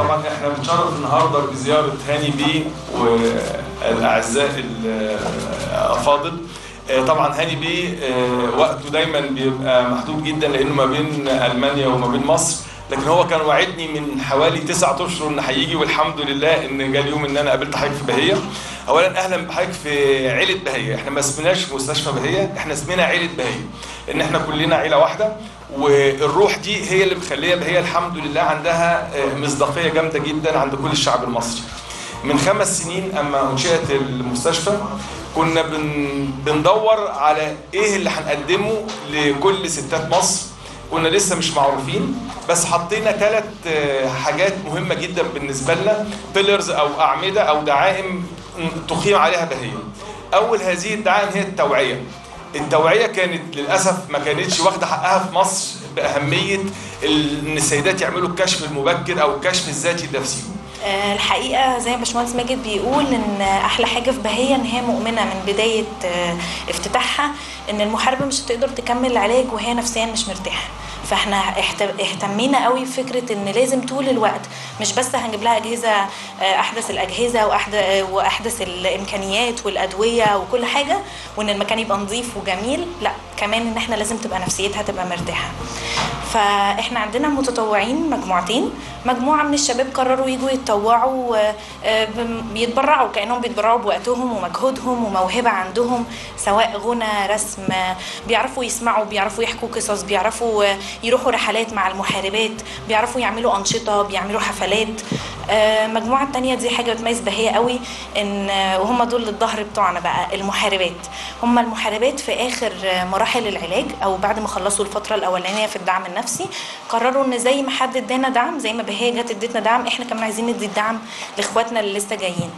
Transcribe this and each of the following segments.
طبعا احنا بنشرف النهارده بزياره هاني بيه والاعزاء الافاضل آه، طبعا هاني بيه آه، وقته دايما بيبقى محدود جدا لانه ما بين المانيا وما بين مصر لكن هو كان وعدني من حوالي تسعة اشهر ان هيجي والحمد لله ان جه اليوم ان انا قابلت حضرتك في بهيه. اولا اهلا بحضرتك في عيله بهيه، احنا ما اسمناش مستشفى بهيه، احنا اسمنا عيله بهيه. ان احنا كلنا عيله واحده والروح دي هي اللي مخليه بهيه الحمد لله عندها آه، مصداقيه جامده جدا عند كل الشعب المصري. من خمس سنين اما انشئت المستشفى كنا بن بندور على ايه اللي هنقدمه لكل ستات مصر كنا لسه مش معروفين بس حطينا ثلاث حاجات مهمه جدا بالنسبه لنا بيلرز او اعمده او دعائم تقيم عليها بهيه اول هذه الدعائم هي التوعيه التوعيه كانت للاسف ما كانتش واخده حقها في مصر باهميه ان السيدات يعملوا الكشف المبكر او الكشف الذاتي لنفسهم آه، الحقيقه زي ما باشمهندس ماجد بيقول ان احلى حاجه في بهيه ان هي مؤمنه من بدايه آه، افتتاحها ان المحاربه مش هتقدر تكمل العلاج وهي نفسيا مش مرتاحه فاحنا احت- اهتمينا قوي بفكره ان لازم طول الوقت مش بس هنجيب لها اجهزه آه، احدث الاجهزه واحدث واحدث الامكانيات والادويه وكل حاجه وان المكان يبقى نظيف وجميل لا كمان ان احنا لازم تبقى نفسيتها تبقى مرتاحه فاحنا عندنا متطوعين مجموعتين مجموعه من الشباب قرروا يجوا يتطوعوا آه، آه، بم- بيتبرعوا كانهم بيتبرعوا بوقتهم ومجهودهم وموهبه عندهم سواء غنى رسم آه، بيعرفوا يسمعوا بيعرفوا يحكوا قصص بيعرفوا آه، يروحوا رحلات مع المحاربات بيعرفوا يعملوا انشطه بيعملوا حفلات آه، المجموعه التانية دي حاجه بتميز بهيه قوي ان آه، وهم دول الظهر بتوعنا بقى المحاربات هم المحاربات في اخر آه، مراحل العلاج او بعد ما خلصوا الفتره الاولانيه في الدعم النفسي قرروا ان زي ما حد ادانا دعم زي ما بهيه جت ادتنا دعم احنا كمان عايزين ندي الدعم لاخواتنا اللي لسه جايين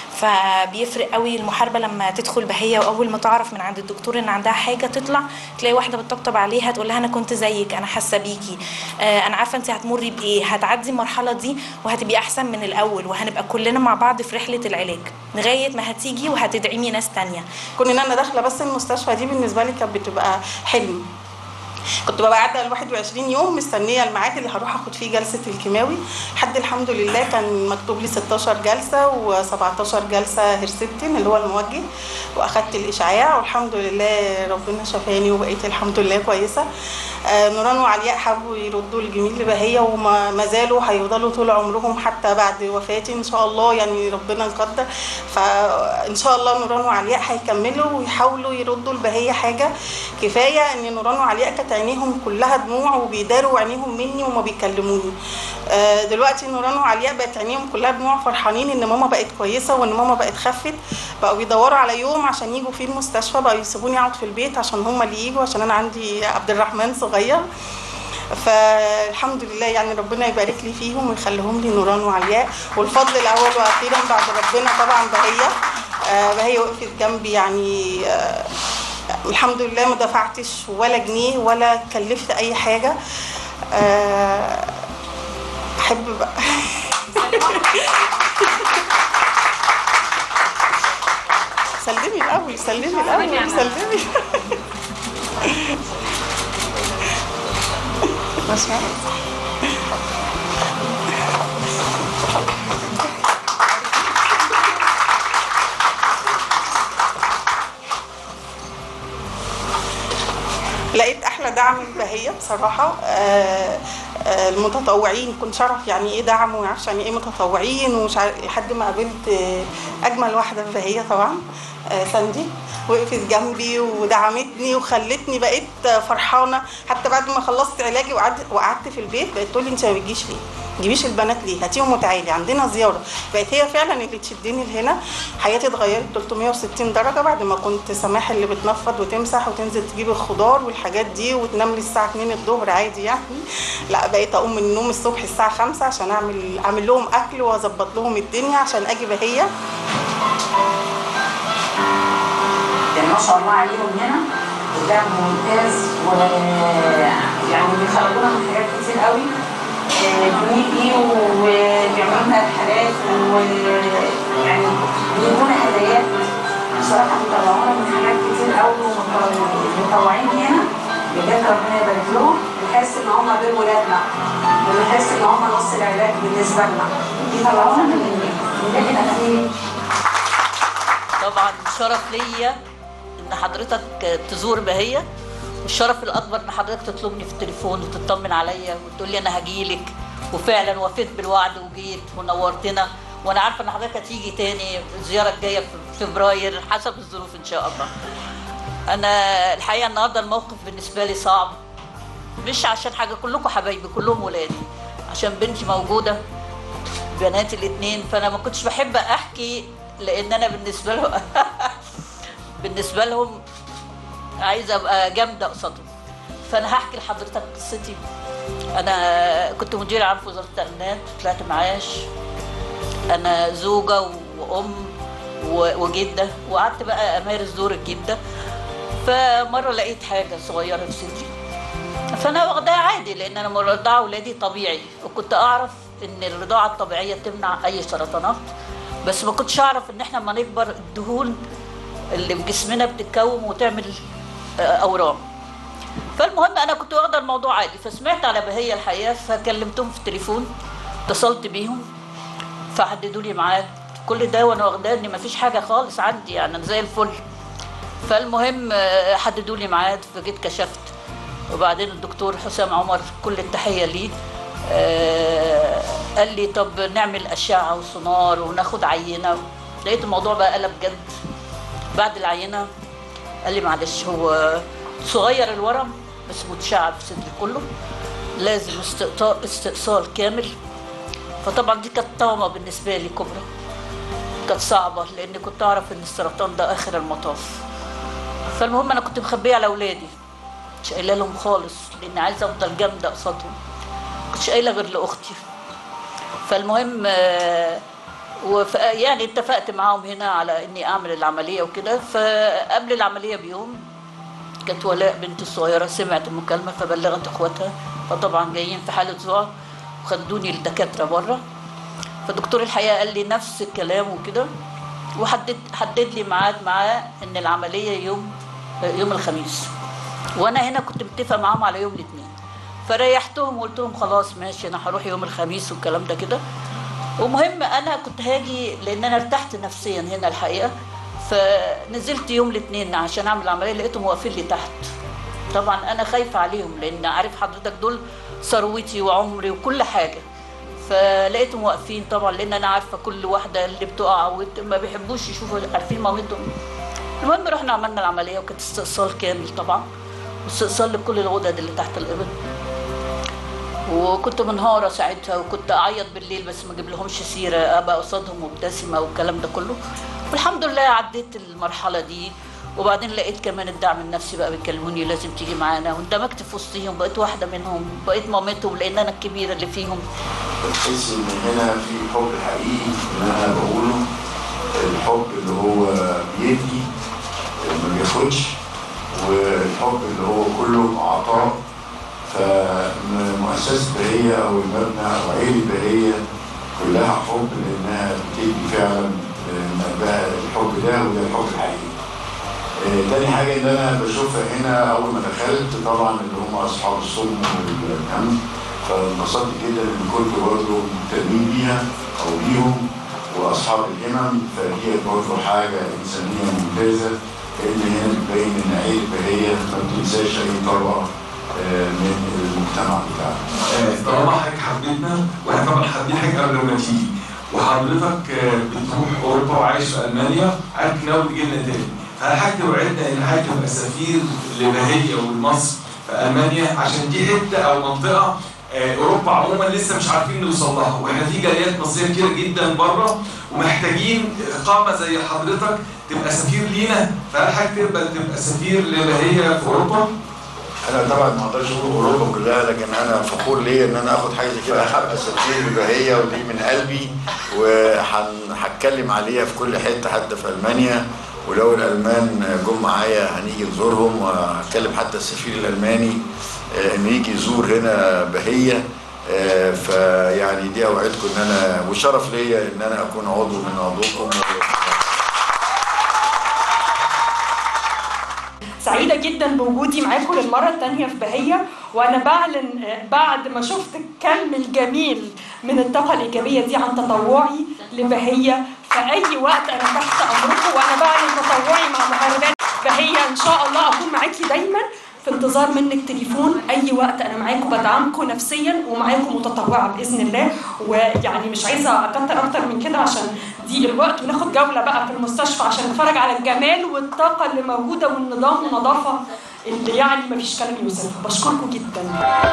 فبيفرق قوي المحاربه لما تدخل بهيه واول ما تعرف من عند الدكتور ان عندها حاجه تطلع تلاقي واحده بتطبطب عليها تقول لها انا كنت زيك انا حاسه بيكي آه انا عارفه انت هتمري بايه هتعدي المرحله دي وهتبقي احسن من الاول وهنبقى كلنا مع بعض في رحله العلاج لغايه ما هتيجي وهتدعمي ناس تانية كون ان انا داخله بس المستشفى دي بالنسبه لي كانت بتبقى حلم كنت ببقى قاعده ال 21 يوم مستنيه الميعاد اللي هروح اخد فيه جلسه الكيماوي حد الحمد لله كان مكتوب لي 16 جلسه و17 جلسه هيرسبتين اللي هو الموجه واخدت الاشعاع والحمد لله ربنا شفاني وبقيت الحمد لله كويسه آه، نوران وعلياء حبوا يردوا الجميل لبهيه وما ما زالوا هيفضلوا طول عمرهم حتى بعد وفاتي ان شاء الله يعني ربنا يقدر فان شاء الله نوران وعلياء هيكملوا ويحاولوا يردوا لبهيه حاجه كفايه ان نوران وعلياء كانت عينيهم كلها دموع وبيداروا عينيهم مني وما بيكلموني آه، دلوقتي نوران وعلياء بقت عينيهم كلها دموع فرحانين ان ماما بقت كويسه وان ماما بقت خفت بقوا بيدوروا على يوم عشان يجوا فيه المستشفى بقوا يسيبوني اقعد في البيت عشان هم اللي يجوا عشان انا عندي عبد الرحمن صغير فالحمد لله يعني ربنا يبارك لي فيهم ويخليهم لي نوران وعلياء والفضل الاول واخيرا بعد ربنا طبعا بهيه آه، بهيه وقفت جنبي يعني آه، الحمد لله ما دفعتش ولا جنيه ولا كلفت اي حاجه آه، احب بقى سلمي الاول سلمي الاول سلمي ما شاء الله لقيت احلى دعم البهيه بصراحه آه، آه، المتطوعين كنت اعرف يعني ايه دعم وما اعرفش يعني ايه متطوعين ومش عارف لحد ما قابلت آه، اجمل واحده في بهيه طبعا آه، ساندي وقفت جنبي ودعمتني وخلتني بقيت فرحانه حتى بعد ما خلصت علاجي وقعدت وقعدت في البيت بقت تقول لي انت ما بتجيش ليه؟ ما تجيبيش البنات ليه؟ هاتيهم وتعالي عندنا زياره بقت هي فعلا اللي تشدني لهنا حياتي اتغيرت 360 درجه بعد ما كنت سماح اللي بتنفض وتمسح وتنزل تجيب الخضار والحاجات دي وتنام لي الساعه 2 الظهر عادي يعني لا بقيت اقوم من النوم الصبح الساعه 5 عشان اعمل اعمل لهم اكل واظبط لهم الدنيا عشان اجي بهيه يعني ما شاء الله عليهم هنا دعم ممتاز ويعني بيخرجونا من حاجات كتير قوي آه، بنيجي وبيعملوا لنا رحلات ويعني بيجيبونا هدايات بصراحة بيطلعونا من حاجات كتير قوي ومطلعين هنا بجد ربنا يبارك لهم بنحس ان هم دول ولادنا بنحس ان هم نص العلاج بالنسبه لنا بيطلعونا من من اللي احنا فيه طبعا شرف ليا ان حضرتك تزور بهية والشرف الاكبر ان حضرتك تطلبني في التليفون وتطمن عليا وتقول لي انا هجيلك وفعلا وفيت بالوعد وجيت ونورتنا وانا عارفه ان حضرتك هتيجي تاني الزياره الجايه في فبراير حسب الظروف ان شاء الله انا الحقيقه النهارده الموقف بالنسبه لي صعب مش عشان حاجه كلكم حبايبي كلهم ولادي عشان بنتي موجوده بناتي الاثنين فانا ما كنتش بحب احكي لان انا بالنسبه لهم بالنسبه لهم عايزه ابقى جامده قصادهم فانا هحكي لحضرتك قصتي انا كنت مدير عام في وزاره التامينات طلعت معاش انا زوجه وام و- وجده وقعدت بقى امارس دور الجده فمره لقيت حاجه صغيره في صدري فانا واخداها عادي لان انا مرضعه اولادي طبيعي وكنت اعرف ان الرضاعه الطبيعيه تمنع اي سرطانات بس ما كنتش اعرف ان احنا لما نكبر الدهون اللي في جسمنا بتتكون وتعمل آه، اورام فالمهم انا كنت واخده الموضوع عادي فسمعت على بهيه الحقيقه فكلمتهم في التليفون اتصلت بيهم فحددوا لي ميعاد كل ده وانا واخداه ان مفيش حاجه خالص عندي يعني أنا زي الفل فالمهم آه، حددوا لي ميعاد فجيت كشفت وبعدين الدكتور حسام عمر كل التحيه ليه آه، قال لي طب نعمل اشعه وسونار وناخد عينه لقيت الموضوع بقى قلب جد بعد العينه قال لي معلش هو صغير الورم بس متشعب في صدري كله لازم استئصال استئصال كامل فطبعا دي كانت طامه بالنسبه لي كبرى كانت صعبه لان كنت اعرف ان السرطان ده اخر المطاف فالمهم انا كنت مخبيه على اولادي مش قايله لهم خالص لان عايزه افضل جامده قصادهم كنتش قايله غير لاختي فالمهم آه، وف يعني اتفقت معاهم هنا على اني اعمل العمليه وكده فقبل العمليه بيوم كانت ولاء بنتي الصغيره سمعت المكالمه فبلغت اخواتها فطبعا جايين في حاله ذعر وخدوني للدكاتره بره فالدكتور الحقيقه قال لي نفس الكلام وكده وحدد حدد لي ميعاد معاه ان العمليه يوم يوم الخميس وانا هنا كنت متفقه معاهم على يوم الاثنين فريحتهم وقلت لهم خلاص ماشي انا هروح يوم الخميس والكلام ده كده ومهم انا كنت هاجي لان انا ارتحت نفسيا هنا الحقيقه فنزلت يوم الاثنين عشان اعمل العمليه لقيتهم واقفين لي تحت طبعا انا خايفه عليهم لان عارف حضرتك دول ثروتي وعمري وكل حاجه فلقيتهم واقفين طبعا لان انا عارفه كل واحده اللي بتقع وت- ما بيحبوش يشوفوا عارفين مامتهم المهم رحنا عملنا العمليه وكانت استئصال كامل طبعا واستئصال لكل الغدد اللي تحت الابط وكنت منهاره ساعتها وكنت اعيط بالليل بس ما اجيب لهمش سيره ابقى قصادهم مبتسمه والكلام ده كله والحمد لله عديت المرحله دي وبعدين لقيت كمان الدعم النفسي بقى بيكلموني لازم تيجي معانا واندمجت في وسطهم بقيت واحده منهم بقيت مامتهم لان انا الكبيره اللي فيهم بتحس ان هنا في حب حقيقي اللي انا بقوله الحب اللي هو بيدي ما بياخدش والحب اللي هو كله عطاء فمؤسسة بهية أو المبنى أو عيلة بهية كلها حب لأنها بتدي فعلا من قلبها الحب ده وده الحب الحقيقي. آه، تاني حاجة اللي أنا بشوفها هنا أول ما دخلت طبعا اللي هم أصحاب الصم والهم فانبسطت جدا إن كنت برضه مهتمين بيها أو بيهم وأصحاب الهمم فدي برضه حاجة إنسانية ممتازة لأن هنا بتبين إن عيلة بهية ما بتنساش أي طبقة آه، من المجتمع بتاعنا. آه، طالما حضرتك حبيتنا واحنا طبعا حابين حاجه قبل ما تيجي وحضرتك آه، بتروح اوروبا وعايش في المانيا عارف ناوي تجي لنا تاني فهل حضرتك توعدنا ان حضرتك تبقى سفير لبهيه ولمصر في المانيا عشان دي حته او منطقه آه، اوروبا عموما لسه مش عارفين نوصل لها واحنا في جاليات مصريه كتير جدا بره ومحتاجين قامه زي حضرتك تبقى سفير لينا فهل حضرتك تقبل تبقى سفير لبهيه في اوروبا؟ انا طبعا ما اقدرش اقول اوروبا كلها لكن انا فخور ليا ان انا اخد حاجه زي كده حابه سفير ببهيه ودي من قلبي وهتكلم عليها في كل حته حتى في المانيا ولو الالمان جم معايا هنيجي نزورهم وهتكلم حتى السفير الالماني آه، انه يجي يزور هنا بهيه آه، فيعني دي اوعدكم ان انا وشرف ليا ان انا اكون عضو من عضوكم سعيده جدا بوجودي معاكم للمره الثانيه في بهيه وانا بعلن آه، بعد ما شفت الكم الجميل من الطاقه الايجابيه دي عن تطوعي لبهيه في اي وقت انا تحت امركم وانا بعلن تطوعي مع محاربات بهيه ان شاء الله اكون معاكي دايما في انتظار منك تليفون اي وقت انا معاكم بدعمكم نفسيا ومعاكم متطوعه باذن الله ويعني مش عايزه اكتر اكتر من كده عشان دي الوقت وناخد جوله بقى في المستشفى عشان نتفرج على الجمال والطاقه اللي موجوده والنظام والنظافه اللي يعني مفيش كلام يوصفها بشكركم جدا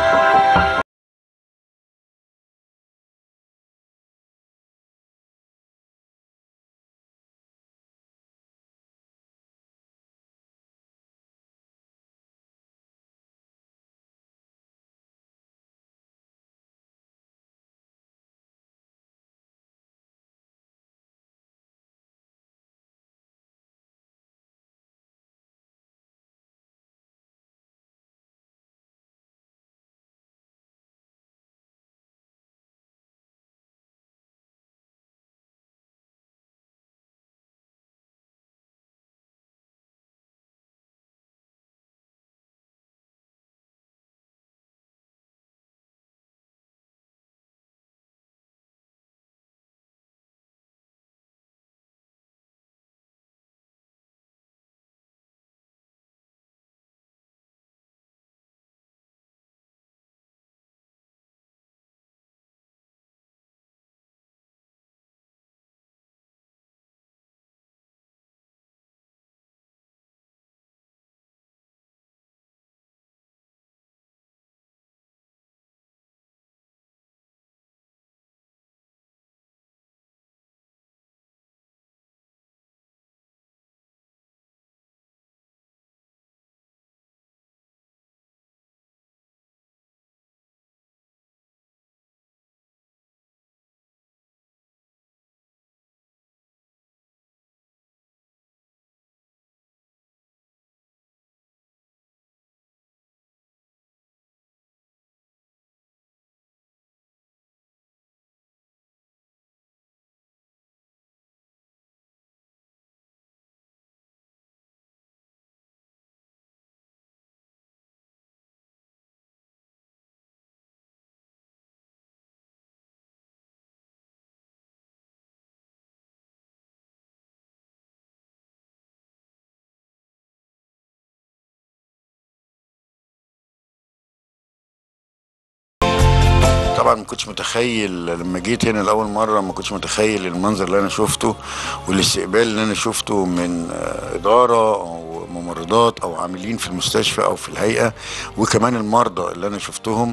طبعا ما كنتش متخيل لما جيت هنا لاول مره ما كنتش متخيل المنظر اللي انا شفته والاستقبال اللي انا شفته من آه، اداره او ممرضات او عاملين في المستشفى او في الهيئه وكمان المرضى اللي انا شفتهم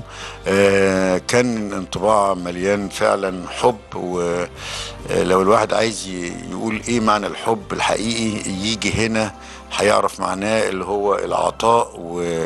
آه، كان انطباع مليان فعلا حب ولو الواحد عايز ي- يقول ايه معنى الحب الحقيقي يجي هنا هيعرف معناه اللي هو العطاء و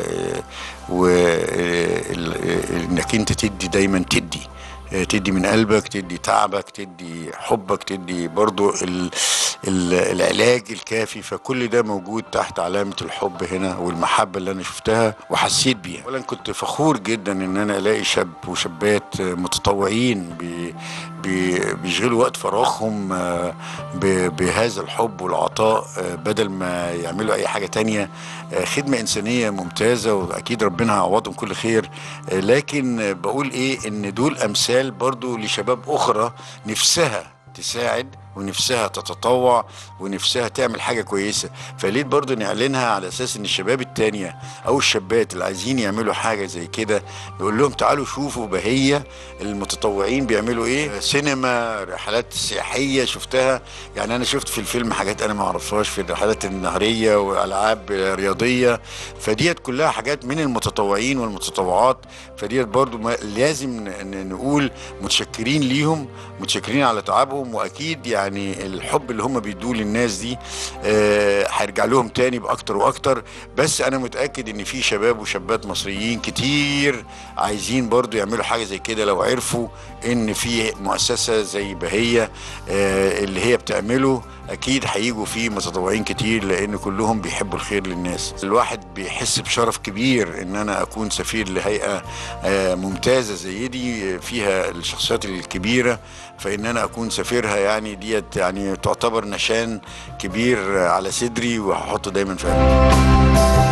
وانك انت تدي دايما تدي تدي من قلبك تدي تعبك تدي حبك تدي برضو ال ال العلاج الكافي فكل ده موجود تحت علامة الحب هنا والمحبة اللي أنا شفتها وحسيت بيها أولا كنت فخور جدا إن أنا ألاقي شاب وشابات متطوعين بي بي- بيشغلوا وقت فراغهم آه، ب- بهذا الحب والعطاء آه، بدل ما يعملوا أي حاجة تانية آه، خدمة إنسانية ممتازة وأكيد ربنا هيعوضهم كل خير آه، لكن آه، بقول إيه إن دول أمثال برضو لشباب أخرى نفسها تساعد ونفسها تتطوع ونفسها تعمل حاجة كويسة فليه برضو نعلنها على أساس إن الشباب التانية أو الشابات اللي عايزين يعملوا حاجة زي كده نقول لهم تعالوا شوفوا بهية المتطوعين بيعملوا إيه سينما رحلات سياحية شفتها يعني أنا شفت في الفيلم حاجات أنا ما أعرفهاش في الرحلات النهرية وألعاب رياضية فديت كلها حاجات من المتطوعين والمتطوعات فديت برضو ما لازم ن- ن- نقول متشكرين ليهم متشكرين على تعبهم واكيد يعني الحب اللي هم بيدوه للناس دي آه، هيرجع لهم تاني باكتر واكتر بس انا متاكد ان في شباب وشابات مصريين كتير عايزين برضو يعملوا حاجه زي كده لو عرفوا ان في مؤسسه زي بهيه آه، اللي هي بتعمله اكيد هيجوا فيه متطوعين كتير لان كلهم بيحبوا الخير للناس الواحد بيحس بشرف كبير ان انا اكون سفير لهيئه آه، ممتازه زي دي فيها الشخصيات الكبيره فان انا اكون سفيرها يعني ديت يعني تعتبر نشان كبير على صدري وهحطه دايما في قلبي Thank